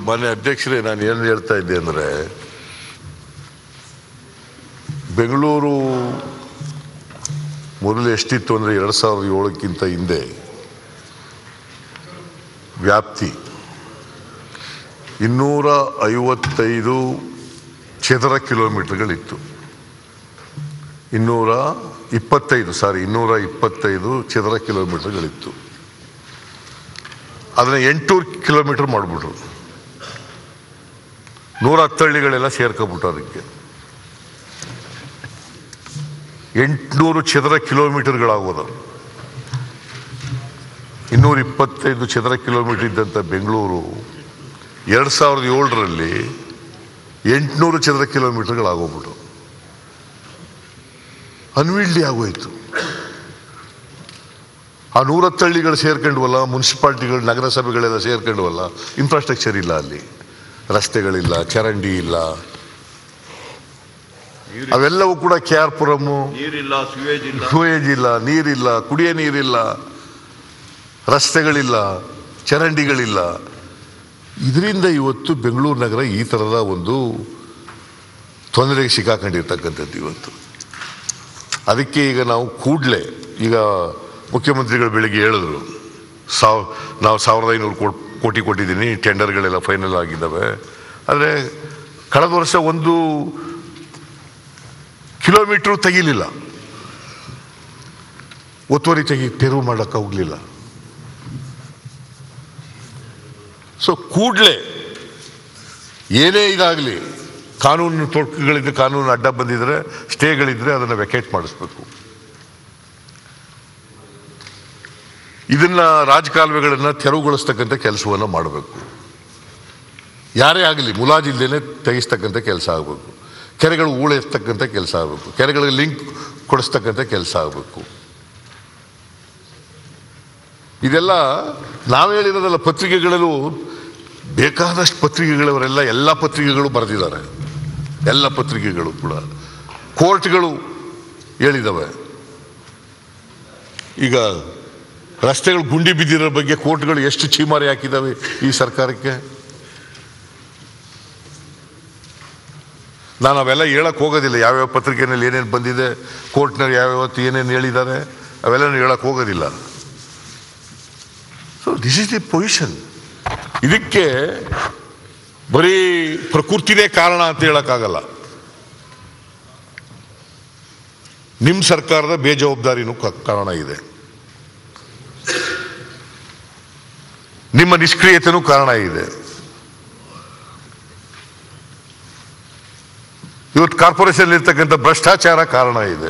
ಮಾನ್ಯ ಅಧ್ಯಕ್ಷರೇ ನಾನು ಏನು ಹೇಳ್ತಾ ಇದ್ದೆ ಅಂದರೆ ಬೆಂಗಳೂರು ಮೊದಲು ಎಷ್ಟಿತ್ತು ಅಂದರೆ ಎರಡು ಸಾವಿರದ ಏಳಕ್ಕಿಂತ ಹಿಂದೆ ವ್ಯಾಪ್ತಿ ಇನ್ನೂರ ಐವತ್ತೈದು ಚದರ ಕಿಲೋಮೀಟರ್ಗಳಿತ್ತು ಇನ್ನೂರ ಇಪ್ಪತ್ತೈದು ಸಾರಿ ಇನ್ನೂರ ಇಪ್ಪತ್ತೈದು ಚದರ ಕಿಲೋಮೀಟರ್ಗಳಿತ್ತು ಅದನ್ನ ಎಂಟುನೂರು ಕಿಲೋಮೀಟರ್ ಮಾಡಿಬಿಟ್ರು ನೂರ ಹತ್ತಳ್ಳಿಗಳೆಲ್ಲ ಸೇರ್ಕೊಬಿಟ್ಟು ಅದಕ್ಕೆ ಎಂಟುನೂರು ಚದರ ಕಿಲೋಮೀಟರ್ಗಳಾಗೋದು ಇನ್ನೂರ ಇಪ್ಪತ್ತೈದು ಚದರ ಕಿಲೋಮೀಟರ್ ಇದ್ದಂಥ ಬೆಂಗಳೂರು ಎರಡು ಸಾವಿರದ ಏಳರಲ್ಲಿ ಎಂಟುನೂರು ಚದರ ಕಿಲೋಮೀಟರ್ಗಳಾಗೋಗ್ಬಿಟ್ಟು ಅನ್ವಿಲ್ಡಿ ಆಗೋಯ್ತು ಆ ನೂರತ್ತಳ್ಳಿಗಳು ಸೇರ್ಕೊಂಡ್ವಲ್ಲ ಮುನ್ಸಿಪಾಲ್ಟಿಗಳು ನಗರಸಭೆಗಳೆಲ್ಲ ಸೇರ್ಕೊಂಡ್ವಲ್ಲ ಇನ್ಫ್ರಾಸ್ಟ್ರಕ್ಚರ್ ಇಲ್ಲ ಅಲ್ಲಿ ರಸ್ತೆಗಳಿಲ್ಲ ಚರಂಡಿ ಇಲ್ಲ ಅವೆಲ್ಲವೂ ಕೂಡ ಕೆ ಆರ್ ಪುರಮ್ಮು ನೀರಿಲ್ಲ ಸುವೇಜ್ ಇಲ್ಲ ಸೂಯೇಜ್ ಇಲ್ಲ ನೀರಿಲ್ಲ ಕುಡಿಯೋ ನೀರಿಲ್ಲ ರಸ್ತೆಗಳಿಲ್ಲ ಚರಂಡಿಗಳಿಲ್ಲ ಇದರಿಂದ ಇವತ್ತು ಬೆಂಗಳೂರು ನಗರ ಈ ಥರದ ಒಂದು ತೊಂದರೆಗೆ ಸಿಕ್ಕಾಕೊಂಡಿರ್ತಕ್ಕಂಥದ್ದು ಇವತ್ತು ಅದಕ್ಕೆ ಈಗ ನಾವು ಕೂಡಲೇ ಈಗ ಮುಖ್ಯಮಂತ್ರಿಗಳು ಬೆಳಿಗ್ಗೆ ಹೇಳಿದ್ರು ಸಾವ್ ನಾವು ಸಾವಿರದ ಐನೂರು ಕೋಟಿ ಕೋಟಿ ಕೊಟ್ಟಿದ್ದೀನಿ ಟೆಂಡರ್ಗಳೆಲ್ಲ ಫೈನಲ್ ಆಗಿದ್ದಾವೆ ಆದರೆ ಕಳೆದ ವರ್ಷ ಒಂದು ಕಿಲೋಮೀಟ್ರು ತೆಗಿಲಿಲ್ಲ ಒತ್ತುವರಿ ತೆಗಿ ತೆರವು ಮಾಡೋಕ್ಕೆ ಹೋಗಲಿಲ್ಲ ಸೊ ಕೂಡಲೇ ಏನೇ ಇದಾಗಲಿ ಕಾನೂನು ತೊಡಕುಗಳಿದ್ರೆ ಕಾನೂನು ಅಡ್ಡ ಬಂದಿದ್ರೆ ಸ್ಟೇಗಳಿದ್ರೆ ಅದನ್ನು ವೆಕೇಟ್ ಮಾಡಿಸ್ಬೇಕು ಇದನ್ನ ರಾಜಕಾಲುವೆಗಳನ್ನು ತೆರವುಗೊಳಿಸ್ತಕ್ಕಂಥ ಕೆಲಸವನ್ನು ಮಾಡಬೇಕು ಯಾರೇ ಆಗಲಿ ಮುಲಾಜಿಲ್ದೇನೆ ತೆಗಿಸ್ತಕ್ಕಂಥ ಕೆಲಸ ಆಗಬೇಕು ಕೆರೆಗಳು ಹೂಳೆಸ್ತಕ್ಕಂಥ ಕೆಲಸ ಆಗಬೇಕು ಕೆರೆಗಳಿಗೆ ಲಿಂಕ್ ಕೊಡಿಸ್ತಕ್ಕಂಥ ಕೆಲಸ ಆಗಬೇಕು ಇದೆಲ್ಲ ನಾವು ಹೇಳಿರೋದಲ್ಲ ಪತ್ರಿಕೆಗಳಲ್ಲೂ ಬೇಕಾದಷ್ಟು ಪತ್ರಿಕೆಗಳವರೆಲ್ಲ ಎಲ್ಲ ಪತ್ರಿಕೆಗಳು ಬರೆದಿದ್ದಾರೆ ಎಲ್ಲ ಪತ್ರಿಕೆಗಳು ಕೂಡ ಕೋರ್ಟ್ಗಳು ಹೇಳಿದವೆ ಈಗ ರಸ್ತೆಗಳು ಗುಂಡಿ ಬಿದ್ದಿರೋ ಬಗ್ಗೆ ಕೋರ್ಟ್ಗಳು ಎಷ್ಟು ಚೀಮಾರಿ ಹಾಕಿದಾವೆ ಈ ಸರ್ಕಾರಕ್ಕೆ ನಾನು ಅವೆಲ್ಲ ಹೇಳಕ್ ಹೋಗೋದಿಲ್ಲ ಯಾವ್ಯಾವ ಪತ್ರಿಕೆನಲ್ಲಿ ಏನೇನು ಬಂದಿದೆ ಕೋರ್ಟ್ನಲ್ಲಿ ಯಾವ್ಯಾವತ್ತು ಏನೇನು ಹೇಳಿದ್ದಾರೆ ಅವೆಲ್ಲ ಹೇಳಕ್ ಹೋಗೋದಿಲ್ಲ so this is the position ಇದಕ್ಕೆ ಬರೀ ಪ್ರಕೃತಿನೇ ಕಾರಣ ಅಂತ ಹೇಳಕ್ಕಾಗಲ್ಲ ನಿಮ್ಮ ಸರ್ಕಾರದ ಬೇಜವಾಬ್ದಾರಿನೂ ಕ- ಕಾರಣ ಇದೆ ನಿಮ್ಮ ನಿಷ್ಕ್ರಿಯತೆನೂ ಕಾರಣ ಇದೆ ಇವತ್ತು ಕಾರ್ಪೊರೇಷನ್ ಇರ್ತಕ್ಕಂಥ ಭ್ರಷ್ಟಾಚಾರ ಕಾರಣ ಇದೆ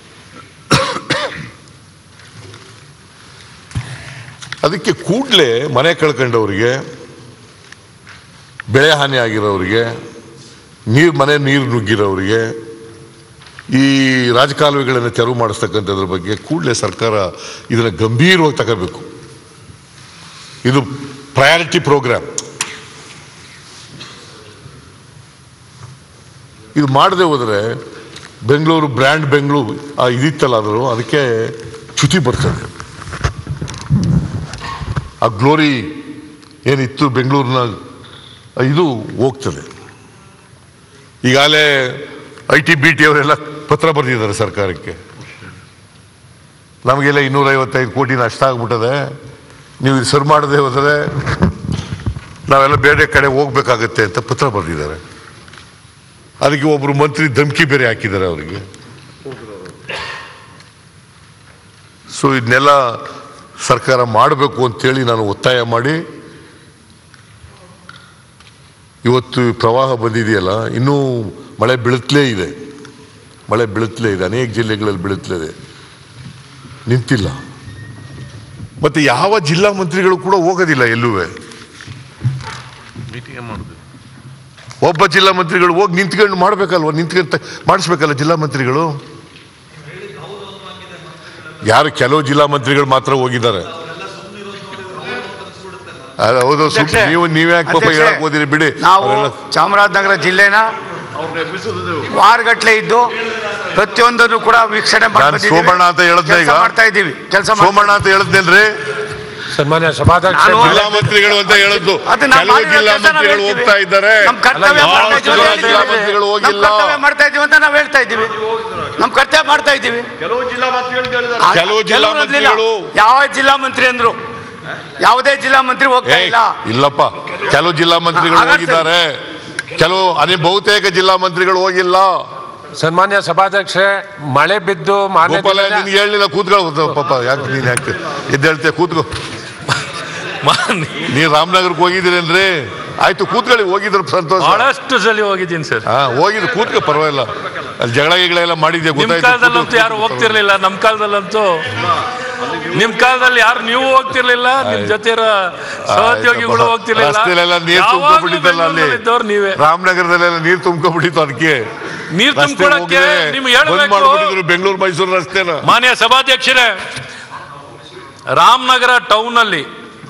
ಅದಕ್ಕೆ ಕೂಡಲೇ ಮನೆ ಕಳ್ಕೊಂಡವರಿಗೆ ಬೆಳೆ ಹಾನಿ ಆಗಿರೋರಿಗೆ ನೀರು ಮನೆ ನೀರು ನುಗ್ಗಿರೋರಿಗೆ ಈ ರಾಜಕಾಲುವೆಗಳನ್ನು ತೆರವು ಮಾಡಿಸ್ತಕ್ಕಂಥದ್ರ ಬಗ್ಗೆ ಕೂಡಲೇ ಸರ್ಕಾರ ಇದನ್ನು ಗಂಭೀರವಾಗಿ ತಗೋಬೇಕು ಇದು ಪ್ರಯಾರಿಟಿ ಪ್ರೋಗ್ರಾಮ್ ಇದು ಮಾಡದೆ ಹೋದರೆ ಬೆಂಗಳೂರು ಬ್ರ್ಯಾಂಡ್ ಬೆಂಗಳೂರು ಆ ಇದಿತ್ತಲ್ಲ ಆದರೂ ಅದಕ್ಕೆ ಚ್ಯುತಿ ಬರ್ತದೆ ಆ ಗ್ಲೋರಿ ಏನಿತ್ತು ಬೆಂಗಳೂರಿನ ಇದು ಹೋಗ್ತದೆ ಈಗಾಗಲೇ ಐ ಟಿ ಬಿ ಟಿ ಅವರೆಲ್ಲ ಪತ್ರ ಬರೆದಿದ್ದಾರೆ ಸರ್ಕಾರಕ್ಕೆ ನಮಗೆಲ್ಲ ಇನ್ನೂರೈವತ್ತೈದು ಕೋಟಿ ನಷ್ಟ ಆಗ್ಬಿಟ್ಟದೆ ನೀವು ಇದು ಸರಿ ಮಾಡದೆ ಹೋದರೆ ನಾವೆಲ್ಲ ಬೇರೆ ಕಡೆ ಹೋಗ್ಬೇಕಾಗತ್ತೆ ಅಂತ ಪತ್ರ ಬರೆದಿದ್ದಾರೆ ಅದಕ್ಕೆ ಒಬ್ರು ಮಂತ್ರಿ ಧಮಕಿ ಬೇರೆ ಹಾಕಿದ್ದಾರೆ ಅವರಿಗೆ ಸೊ ಇದನ್ನೆಲ್ಲ ಸರ್ಕಾರ ಮಾಡಬೇಕು ಅಂತೇಳಿ ನಾನು ಒತ್ತಾಯ ಮಾಡಿ ಇವತ್ತು ಪ್ರವಾಹ ಬಂದಿದೆಯಲ್ಲ ಇನ್ನೂ ಮಳೆ ಬೀಳುತ್ತಲೇ ಇದೆ ಮಳೆ ಬೀಳುತ್ತಲೇ ಇದೆ ಅನೇಕ ಜಿಲ್ಲೆಗಳಲ್ಲಿ ಬೀಳುತ್ತಲೇ ಇದೆ ನಿಂತಿಲ್ಲ ಮತ್ತೆ ಯಾವ ಜಿಲ್ಲಾ ಮಂತ್ರಿಗಳು ಕೂಡ ಹೋಗೋದಿಲ್ಲ ಎಲ್ಲೂ ಮೀಟಿಂಗ್ ಮಾಡುದು ಒಬ್ಬ ಜಿಲ್ಲಾ ಮಂತ್ರಿಗಳು ಹೋಗಿ ನಿಂತ್ಕೊಂಡು ಮಾಡ್ಬೇಕಲ್ವ ನಿಂತ್ಕೊಂಡು ಮಾಡಿಸ್ಬೇಕಲ್ಲ ಜಿಲ್ಲಾ ಮಂತ್ರಿಗಳು ಯಾರು ಕೆಲವು ಜಿಲ್ಲಾ ಮಂತ್ರಿಗಳು ಮಾತ್ರ ಹೋಗಿದ್ದಾರೆ ಅದ್ ಹೌದು ಸುಮ್ನೆ ಅಧ್ಯಕ್ಷೆ, ನೀವು ನೀವ್ಯಾಕೆ ಪಾಪ ಅಧ್ಯಕ್ಷೆ, ಹೇಳಕ್ ಹೋದಿರಿ ಬಿಡಿ ನಾವು ಅವರೆಲ್ಲ ಚಾಮರಾಜನಗರ ಜಿಲ್ಲೆನ ಅವ್ರನ್ನ ಎಬ್ಬಿಸೋದು ವಾರಗಟ್ಲೆ ಇದ್ದು ಪ್ರತಿಯೊಂದನ್ನು ಕೂಡ ವೀಕ್ಷಣೆ ಮಾಡಿ ನಾನು ಬಂದಿದ್ದೀವಿ. ಸೋಮಣ್ಣ ಅಂತ ಹೇಳಿದ್ದೆ ಈಗ. ಕೆಲ್ಸ ಮಾಡ್ತಾ ಇದ್ದೀವಿ ಕೆಲಸ ಸೋಮಣ್ಣ ಅಂತ ಹೇಳಿದ್ನೇನ್ರಿ ಸನ್ಮಾನ್ಯ ಸಭಾಧ್ಯಕ್ಷ ನಾನು ಜಿಲ್ಲಾ ಮಂತ್ರಿಗಳು ಅಂತ ಹೇಳದ್ದು ಅದು ನಾವು ಕೆಲವು ಮಾಡಿರೋ ಜಿಲ್ಲಾ ಕೆಲಸ ನಾವು ಮಂತ್ರಿಗಳು ಹೇಳ್ತೀವಿ. ಹೋಗ್ತಾ ಇದ್ದಾರೆ ನಮ್ಮ ಕರ್ತವ್ಯ ಅಲ್ಲ, ಮಾಡ್ತಾ ಎಷ್ಟು ಇದ್ದೀವಿ ಜನ ಅಂತ ಜಿಲ್ಲಾ ಹೇಳಿದ್ದೀವಿ. ಮಂತ್ರಿಗಳು ನಮ್ಮ ಹೋಗಿಲ್ಲ. ಕರ್ತವ್ಯ ಮಾಡ್ತಾ ಇದೀವಿ ಅಂತ ನಾವು ಹೇಳ್ತಾ ಇದ್ದೀವಿ ನಮ್ಮ ಕರ್ತವ್ಯ ಮಾಡ್ತಾ ಇದ್ದೀವಿ ಕೆಲವು ಜಿಲ್ಲಾ ಮಂತ್ರಿಗಳು ಕೇಳಿದ್ದಾರೆ ಆ- ಕೆಲವು ಜಿಲ್ಲಾ ಕೆಲವ್ರು ಅದ್ಲಿಲ್ಲ. ಮಂತ್ರಿಗಳು ಯಾವ ಜಿಲ್ಲಾ ಮಂತ್ರಿ ಅಂದ್ರು ಯಾವುದೇ ಜಿಲ್ಲಾ ಮಂತ್ರಿ ಹೋಗ್ತಾ ಏ, ಇಲ್ಲ ಇಲ್ಲಪ್ಪ ಕೆಲವು ಜಿಲ್ಲಾ ಮಂತ್ರಿಗಳು ಹಾಗಾದ್ರೆ ಹೋಗಿದ್ದಾರೆ ಕೆಲವು ಅದೇ ಬಹುತೇಕ ಜಿಲ್ಲಾ ಮಂತ್ರಿಗಳು ಹೋಗಿಲ್ಲ ಸನ್ಮಾನ್ಯ ಸಭಾಧ್ಯಕ್ಷ ಮಳೆ ಬಿದ್ದು ಮಾನ್ಯ ಗೋಪಾಲ ದಿನ- ನಿನ್ಗೆ ಹೇಳಿಲ್ಲ ಕೂತ್ಕೊಳ್ಳ ಪಾಪ ಯಾಕೆ ನೀನ್ ಯಾಕೆ ಎದ್ದೇಳ್ತೆ ಕೂತ್ಕೋ ನೀನ್ ರಾಮನಗರಕ್ಕೆ ಹೋಗಿದ್ದೀರೇನ್ರಿ ಆಯ್ತು ಕೂತ್ಕೊಳ್ಳಿ ಹೋಗಿದ್ರ ಸಂತೋಷ ಬಹಳಷ್ಟು ಸಲ ಹೋಗಿದ್ದೀನಿ ಸರ್ ಹಾ ಹೋಗಿದ್ದು ಕೂತ್ಕೋ ಪರವಾಗಿಲ್ಲ ಅಲ್ಲಿ ಜಗಳ ಗಿಗಳ ಎಲ್ಲ ಮಾಡಿದ್ಯಾ ನಿಮ್ ಗೊತ್ತಾಯ್ತು ಕಾಲದಲ್ಲಂತೂ ಯಾರು ಹೋಗ್ತಿರ್ಲಿಲ್ಲ ನಮ್ ಕಾಲದಲ್ಲಂತೂ ನಿಮ್ ಕಾಲದಲ್ಲಿ ಯಾರು ನೀವು ಹೋಗ್ತಿರ್ಲಿಲ್ಲ ನಿಮ್ ಜೊತೆ ಇರೋ ಸಹೋದ್ಯೋಗಿಗಳು ಹೋಗ್ತಿರ್ಲಿಲ್ಲ ರಸ್ತೆಲೆಲ್ಲ ನೀರ್ ಯಾವಾಗ್ಲೂ ತುಂಬಿಕೊಂಡಿದ್ದಲ್ಲ ಅಲ್ಲಿ ಬೆಂಗಳೂರಲ್ಲಿದ್ದವ್ರು ನೀವೇ ರಾಮನಗರದಲ್ಲೆಲ್ಲ ನೀರ್ ತುಂಬ್ಕೊಂಡ್ಬಿಟ್ಟಿತ್ತು ಅದಕ್ಕೆ ನೀರ್ ರಸ್ತೆ ತುಂಬಿಕೊಳಕ್ಕೆ ಹೋಗಿದೆ, ನಿಮ್ಗೆ ಬಂದ್ ಹೇಳ್ಬೇಕು ಮಾಡ್ಬಿಟ್ಟಿದ್ರು ಬೆಂಗಳೂರು ಮೈಸೂರು ರಸ್ತೆನ ಮಾನ್ಯ ಸಭಾಧ್ಯಕ್ಷರೇ ರಾಮನಗರ ಟೌನ್ ಅಲ್ಲಿ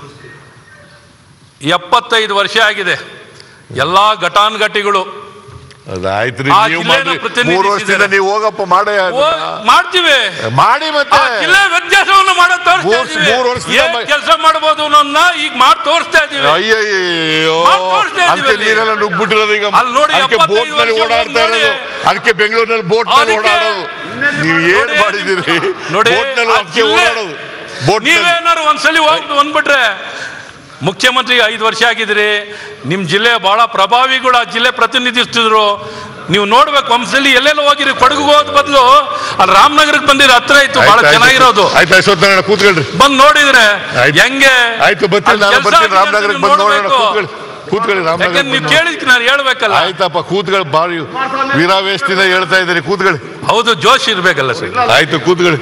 ಎಪ್ಪತ್ತೈದು ವರ್ಷ ಆಗಿದೆ ಎಲ್ಲಾ ಘಟಾನುಘಟಿಗಳು ಅದಾಯ್ತು ಆ ನೀವು ಜಿಲ್ಲೆನ ಮಾಡಿ ಪ್ರತಿನಿಧಿಸಿದ್ದಾರೆ. ಮೂರು ವರ್ಷದಿಂದ ನೀವು ಹೋಗಪ್ಪ ಮಾಡೇ ಓ, ಮಾಡ್ತೀವಿ ಮಾಡಿ ಮತ್ತೆ ಆ ಜಿಲ್ಲೆ ವ್ಯತ್ಯಾಸವನ್ನು ಮಾಡೋ ಮೂರ್- ಮೂರ್ ವರ್ಷದಿಂದ ಮ- ಕೆಲಸ ಮಾಡಬಹುದು ಅನ್ನೋದನ್ನ ಈಗ ಮಾಡಿ ತೋರಿಸ್ತಾ ಇದೀವಿ ಅಯ್ಯಯ್ಯೋ ಮಾಡ್ ತೋರಿಸ್ತಾ ಇದೀವಿ ಅದಕ್ಕೆ ಅಲ್ಲಿ. ನೀರೆಲ್ಲ ನುಗ್ಬಿಟ್ಟಿರೋದು ಈಗ ಅಲ್ಲಿ ನೋಡಿ, ಅದಕ್ಕೆ ಎಪ್ಪತ್ತೈದು ಬೋಟ್ ನಲ್ಲಿ ವರ್ಷ ಓಡಾಡ್ತಾ ನೋಡಿ. ಇರೋದು ಅದಕ್ಕೆ ಬೆಂಗಳೂರಿನಲ್ಲಿ ಬೋಟ್ ನಲ್ಲಿ ಅದಕ್ಕೆ- ಓಡಾಡೋದು ನೀವು ಏನ್ ನೋಡಿ, ಮಾಡಿದಿರಿ ನೋಡಿ, ಬೋಟ್ ನಲ್ಲಿ ಆ ಅದಕ್ಕೆ ಜಿಲ್ಲೆ- ಓಡಾಡೋದು ಬೋಟ್ ನೀವೇನಾದ್ರು ಒಂದ್ಸಲಿ ಹೋಗಿ ಬಂದ್ಬಿಟ್ರೆ ಮುಖ್ಯಮಂತ್ರಿ ಐದು ವರ್ಷ ಆಗಿದ್ರಿ ನಿಮ್ ಜಿಲ್ಲೆ ಬಹಳ ಪ್ರಭಾವಿಗಳು ಆ ಜಿಲ್ಲೆ ಪ್ರತಿನಿಧಿಸ್ತಿದ್ರು ನೀವು ನೋಡ್ಬೇಕು ಒಂದ್ಸಲಿ ಎಲ್ಲೆಲ್ಲ ಹೋಗಿರಿ ಕೊಡಗು ಹೋದ್ ಬದಲು ಅಲ್ಲಿ ರಾಮನಗರಕ್ಕೆ ಬಂದಿರ ಹತ್ರ ಇತ್ತು ಬಹಳ ಚೆನ್ನಾಗಿರೋದು ಆಯ್ತು ಅಶ್ವತ್ಥನಾರಾಯಣ ಕೂತ್ಕೊಳ್ರಿ ಬಂದ್ ನೋಡಿದ್ರೆ ಆಯ್ತು. ಹೆಂಗೆ ಆಯ್ತು ಬರ್ತೀನಿ ಅಲ್ಲಿ ನಾನು ಕೆಲ್ಸ ಬರ್ತೀನಿ ಆಗಿದೆ ಅಂತ ರಾಮನಗರಕ್ಕೆ ನೀವು ಬಂದು ನೋಡೋಣ ನೋಡ್ಬೇಕು. ಕೂತ್ಕೊಳ್ಳಿ ಕೂತ್ಕೊಳ್ಳಿ ಯಾಕಂದ್ರೆ ರಾಮನಗರ ನೀವು ಕೇಳಿದ್ಕೆ ನಾನು ಹೇಳ್ಬೇಕಲ್ಲ ಆಯ್ತಪ್ಪ ಕೂತ್ಕೊಳ್ಳಿ ಬಾರಿ ವೀರಾವೇಶದಿಂದ ಹೇಳ್ತಾ ಇದ್ದೀರಿ ಕೂತ್ಕೊಳ್ಳಿ ಹೌದು ಜೋಶ್ ಇರ್ಬೇಕಲ್ಲ ಸರ್ ಆಯ್ತು ಕೂತ್ಕೊಳ್ಳಿ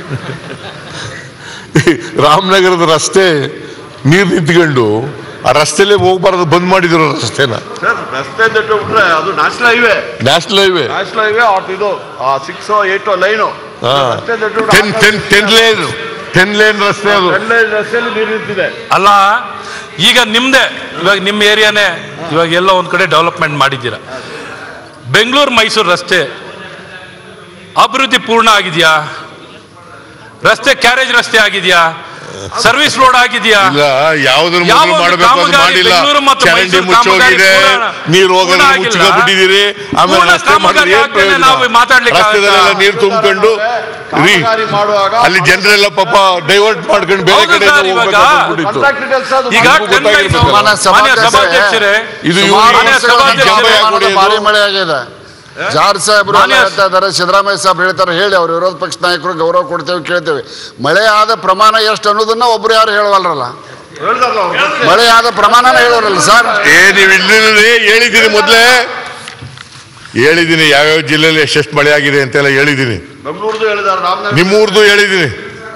ರಾಮನಗರದ ರಸ್ತೆ ನೀರು ನಿಂತ್ಕೊಂಡು ಆ ರಸ್ತೆಲೇ ಹೋಗ್ಬಾರ್ದು ಬಂದ್ ಮಾಡಿದ್ರು ರಸ್ತೆನ ಸರ್ ರಸ್ತೆ ಬಿಟ್ರೆ ಅದು national highway national highway national highway ಆಟ್ ಇದು six eight line ten ten ten lane ten lane ರಸ್ತೆ ಅದು ರಸ್ತೆಯಲ್ಲಿ ನೀರು ನಿಂತಿದೆ ಅಲ್ಲ ಈಗ ನಿಮ್ದೇ ಇವಾಗ ನಿಮ್ಮ ಏರಿಯಾನೇ ಇವಾಗ ಎಲ್ಲ ಒಂದ್ ಕಡೆ ಡೆವಲಪ್ಮೆಂಟ್ ಮಾಡಿದ್ದೀರಾ ಬೆಂಗಳೂರು ಮೈಸೂರು ರಸ್ತೆ ಅಭಿವೃದ್ಧಿ ಪೂರ್ಣ ಆಗಿದೆಯಾ ರಸ್ತೆ ಕ್ಯಾರೇಜ್ ರಸ್ತೆ ಆಗಿದೆಯಾ ಸರ್ವಿಸ್ ರೋಡ್ ಆಗಿದೆಯಾ ಇಲ್ಲ ಯಾವ್ದನ್ನ ಯಾವ ಮೊದಲು ಒಂದು ಮಾಡಬೇಕು ಅದು ಕಾಮಗಾರಿ ಮಾಡಿಲ್ಲ ಬೆಂಗಳೂರು ಮತ್ತು ಚರಂಡಿ ಮೈಸೂರು ಮುಚ್ಚೋಗಿದೆ ಕಾಮಗಾರಿ ಪೂರ್ಣ- ನೀರು ಹೋಗೋದು ಪೂರ್ಣ ಆಗಿಲ್ಲ. ಮುಚ್ಚಿಬಿಟ್ಟಿದ್ದೀರಿ ಆಮೇಲೆ ಪೂರ್ಣ ರಸ್ತೆ ಮಾಡಿದ್ರೆ ಕಾಮಗಾರಿ ಏನ್ ಆಗ್ದೇನೆ ಪ್ರಯೋಜನ? ನಾವು ಮಾತಾಡ್ಲಿಕ್ಕೆ ರಸ್ತೆದಲ್ಲೆಲ್ಲ ಆಗತ್ತಾ? ನೀರು ತುಂಬಿಕೊಂಡು ರೀ ಕಾಮಗಾರಿ ಮಾಡುವಾಗ ಅಲ್ಲಿ ಜನರೆಲ್ಲ ಪಾಪ ಡೈವರ್ಟ್ ಮಾಡ್ಕೊಂಡು ಬೇರೆ ಹೌದು ಕಡೆ ಸರ್, ಇವಾಗ ಹೋಗ್ಬಿಟ್ಟಿತ್ತು ಕಾಂಟ್ರಾಕ್ಟ್ ಡೀಟೇಲ್ಸ್ ಅದು ಈಗ ನಮಗೂ ಟೆನ್ ಗೊತ್ತಾಗಿರ್ಬೇಕು. ಲೈನು, ಮಾನ್ಯ ಮಾನ್ಯ ಸಭಾಧ್ಯಕ್ಷರೇ, ಸಭಾಧ್ಯಕ್ಷರೇ ಇದು ಸುಮಾರು ಇವ್ರು- ಮಾನ್ಯ ವರ್ಷಗಳ ಸಭಾಧ್ಯಕ್ಷರೇ, ಜಂಬಯ್ಯ ಪ್ರಮಾಣದ ಕೊಡಿಯೋದು. ಭಾರಿ ಮಳೆ ಆಗಿದೆ ಜಾರ್ ಸಾಹೇಬ್ರು ಎಲ್ಲ ಮಾನ್ಯ- ಹೇಳ್ತಾ ಇದ್ದಾರೆ ಸಿದ್ದರಾಮಯ್ಯ ಸಾಹೇಬ್ ಹೇಳ್ತಾರೆ ಹೇಳಿ ಅವ್ರು ವಿರೋಧ ಪಕ್ಷ ನಾಯಕರು ಗೌರವ ಕೊಡ್ತೇವೆ ಕೇಳ್ತೇವೆ ಮಳೆ ಆದ ಪ್ರಮಾಣ ಎಷ್ಟು ಅನ್ನೋದನ್ನ ಒಬ್ರು ಯಾರು ಹೇಳವಲ್ರಲ್ಲ ಹೇಳ್ದಾರಲ್ಲ ಅವ್ರು ರಸ್ತೆ. ಮಳೆ ಆದ ಪ್ರಮಾಣನ ಹೇಳೋರಲ್ಲ ಸರ್ ಏ ನೀವು ಇಲ್ಲಿರಿ ಹೇಳಿದ್ದೀನಿ ಮೊದಲೇ ಹೇಳಿದ್ದೀನಿ ಯಾವ್ಯಾವ ಜಿಲ್ಲೆಯಲ್ಲಿ ಎಷ್ಟೆಷ್ಟು ಮಳೆ ಆಗಿದೆ ಅಂತೆಲ್ಲ ಹೇಳಿದ್ದೀನಿ ಬೆಂಗಳೂರ್ದು ಹೇಳಿದಾರೆ ರಾಮನಗರ ನಿಮ್ಮೂರ್ದು ಹೇಳಿದ್ದೀನಿ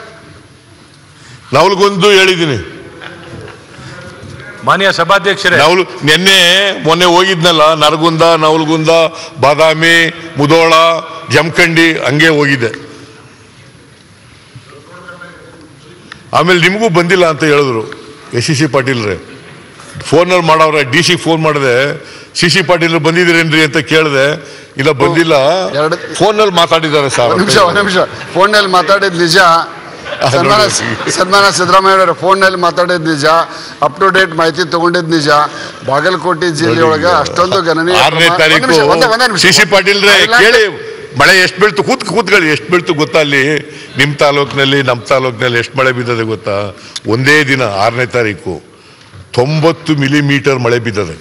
ನವಲ್ಗೊಂದು ಹೇಳಿದ್ದೀನಿ ಮಾನ್ಯ ಸಭಾಧ್ಯಕ್ಷರೇ ನವಲು ನಿನ್ನೆ ಮೊನ್ನೆ ಹೋಗಿದ್ನಲ್ಲ ನರಗುಂದ ನವಲ್ಗುಂದ ಬಾದಾಮಿ ಮುದೋಳ ಜಮಖಂಡಿ ಹಂಗೆ ಹೋಗಿದ್ದೆ ಆಮೇಲೆ ನಿಮಗೂ ಬಂದಿಲ್ಲ ಅಂತ ಹೇಳಿದ್ರು ಎಸ್ ಸಿ ಸಿ ಪಾಟೀಲ್ರೆ ಫೋನಲ್ಲಿ ಮಾಡವ್ರೆ ಡಿ ಸಿ ಫೋನ್ ಮಾಡಿದೆ ಸಿ ಸಿ ಪಾಟೀಲ್ ಬಂದಿದ್ದೀರೇನ್ರಿ ಅಂತ ಕೇಳಿದೆ ಇಲ್ಲ ಬಂದಿಲ್ಲ ಎರಡು- ಫೋನಲ್ಲಿ ಮಾತಾಡಿದ್ದಾರೆ ಸರ್ ಒಂದ್ ನಿಮಿಷ ಒಂದ್ ನಿಮಿಷ ಫೋನ್ನಲ್ಲಿ ಮಾತಾಡಿದ್ ನಿಜ ಸನ್ಮಾನ ಸನ್ಮಾನ ಸಿದ್ದರಾಮಯ್ಯ ಅವರು ಫೋನ್ನಲ್ಲಿ ಮಾತಾಡಿದ್ ನಿಜ ಅಪ್ ಟು ಡೇಟ್ ಮಾಹಿತಿ ತಗೊಂಡಿದ್ ನಿಜ ಬಾಗಲಕೋಟೆ ಜಿಲ್ಲೆಯೊಳಗೆ ಅಷ್ಟೊಂದು ಗಣನೀಯ ಆರನೇ ಪ್ರಮಾಣ- ಒಂದ್ ತಾರೀಕು ನಿಮಿಷ, ಒಂದೇ- ಒಂದೇ ನಿಮಿಷ. ಸಿ ಸಿ ಪಾಟೀಲ್ರೆ Highlight- ಕೇಳಿ ಮಳೆ ಎಷ್ಟು ಬೀಳ್ತು ಕೂತ್ ಕೂತ್ಕೊಳ್ಳಿ ಎಷ್ಟು ಬೀಳ್ತು ಗೊತ್ತಾ ಅಲ್ಲಿ ನಿಮ್ಮ ತಾಲೂಕಿನಲ್ಲಿ ನಮ್ಮ ತಾಲೂಕಿನಲ್ಲಿ ಎಷ್ಟು ಮಳೆ ಬಿದ್ದದೆ ಗೊತ್ತಾ ಒಂದೇ ದಿನ ಆರನೇ ತಾರೀಕು ತೊಂಬತ್ತು ಮಿಲಿಮೀಟರ್ ಮಳೆ ಬಿದ್ದದೆ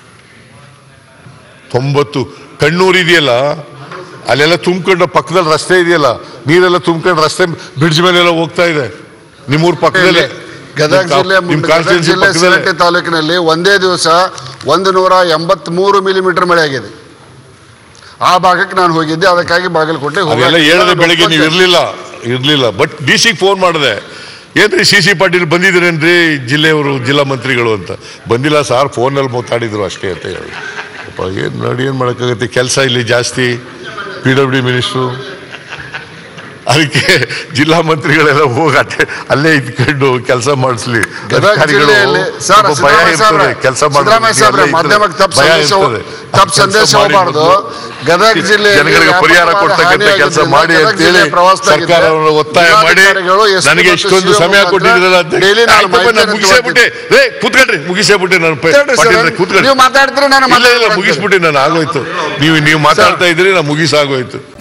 ತೊಂಬತ್ತು ಕಣ್ಣೂರು ಇದೆಯಲ್ಲ ಅಲ್ಲೆಲ್ಲ ತುಂಬ್ಕೊಂಡು ಪಕ್ಕದಲ್ಲಿ ರಸ್ತೆ ಇದೆಯಲ್ಲ ನೀರೆಲ್ಲ ತುಂಬ್ಕೊಂಡು ರಸ್ತೆ ಬ್ರಿಡ್ಜ್ ಮೇಲೆಲ್ಲ ಹೋಗ್ತಾ ಇದೆ ನಿಮ್ಮೂರ್ ಪಕ್ಕದಲ್ಲೇ ಗದಗ ಜಿಲ್ಲೆ ನಿಮ್ ಗದಗ ಕಾನ್ಸ್ಟಿಟ್ಯೂನ್ಸಿ ಜಿಲ್ಲೆ ಪಕ್ಕದಲ್ಲೇ ಸಿರಟ್ಟಿ ತಾಲೂಕಿನಲ್ಲಿ ಒಂದೇ ದಿವಸ ಒಂದು ನೂರ ಎಂಬತ್ಮೂರು ಮಿಲಿಮೀಟರ್ ಮಳೆ ಆಗಿದೆ ಆ ಭಾಗಕ್ಕೆ ನಾನು ಹೋಗಿದ್ದೆ ಅದಕ್ಕಾಗಿ ಬಾಗಲಕೋಟೆ ಅದೆಲ್ಲ ಹೇಳಿದೆ ಬೆಳಿಗ್ಗೆ ನೀವು ಇರ್ಲಿಲ್ಲ ಇರ್ಲಿಲ್ಲ ಬಟ್ ಡಿ ಸಿಗೆ ಫೋನ್ ಮಾಡಿದೆ ಏನ್ರಿ ಸಿ ಸಿ ಪಾಟೀಲ್ ಬಂದಿದ್ದೀರೇನ್ರಿ ಜಿಲ್ಲೆಯವರು ಜಿಲ್ಲಾ ಮಂತ್ರಿಗಳು ಅಂತ ಬಂದಿಲ್ಲ ಸಾರ್ ಫೋನಲ್ಲಿ ಮಾತಾಡಿದ್ರು ಅಷ್ಟೇ ಅಂತ ಹೇಳಿ ಅಪ್ಪ ಏನು ನೋಡಿ ಏನು ಮಾಡೋಕ್ಕಾಗತ್ತೆ ಕೆಲಸ ಇಲ್ಲಿ ಜಾಸ್ತಿ ಪಿ ಡಬ್ಲ್ಯೂ ಡಿ ಮಿನಿಸ್ಟ್ರು ಅದಕ್ಕೆ ಜಿಲ್ಲಾ ಮಂತ್ರಿಗಳೆಲ್ಲ ಹೋಗಿ ಅಟ್ಟೆ ಅಲ್ಲೇ ಇದ್ಕೊಂಡು ಕೆಲಸ ಮಾಡಿಸ್ಲಿ ಗದಗ ಜಿಲ್ಲೆಯಲ್ಲಿ ಸರ್ ಭಯ ಸಿದ್ದರಾಮಯ್ಯ ಸಾಹೇಬ್ರೆ, ಇರ್ತದೆ ಕೆಲಸ ಸಿದ್ದರಾಮಯ್ಯ ಸಾಹೇಬ್ರೆ ಮಾಧ್ಯಮಕ್ಕೆ ತಪ್ಪು ಸಂದೇಶ ತಪ್ಪು ಸಂದೇಶ ಹೋಗಬಾರ್ದು ಗದಗ ಜಿಲ್ಲೆಯಲ್ಲಿ ಜನಗಳಿಗೆ ಪರಿಹಾರ ವ್ಯಾಪಕವಾದ ಕೊಡ್ತಕ್ಕಂಥ ಹಾನಿ ಕೆಲಸ ಆಗಿದ್ರಿಂದ ಮಾಡಿ ಗದಗ ಅಂತೇಳಿ ಜಿಲ್ಲೆ ಪ್ರವಾಸದಾಗಿದ್ದೆ. ಸರ್ಕಾರವನ್ನು ಒತ್ತಾಯ ಮಾಡಿ ಜಿಲ್ಲಾಧಿಕಾರಿಗಳು, ಎಸ್ ಪಿ ನನಗೆ ಮತ್ತು ಇಷ್ಟೊಂದು CO ಸಮಯ ಮುಖಾಂತರ ಕೊಟ್ಟಿದ್ದೀರಲ್ಲ ಡೈಲಿ ನಾನು ಆಯ್ತಪ್ಪ, ನಾನು ಮಾಹಿತಿಯನ್ನು ಮುಗಿಸೇಬಿಟ್ಟೆ ರೇ ಕೂತ್ಕೊಳ್ರಿ ಮುಗಿಸೇಬಿಟ್ಟೆ ನಾನು ಪ- ಮಾತಾಡ್ರಿ ಸರ್. ಪಾಟೀಲ್ರೆ, ಕೂತ್ಕೊಳ್ಳಿ ನೀವು ಮಾತಾಡಿದ್ರೆ ನಾನು ಇಲ್ಲ ಇಲ್ಲ ಮಾತಾಡ್ತೀನಿ. ಮುಗಿಸ್ಬಿಟ್ಟೆ ನಾನು ಆಗೋಯ್ತು ನೀವು ನೀವು ಮಾತಾಡ್ತಾ ಇದ್ರಿ ನಾನು ಮುಗಿಸಾಗೋಯ್ತು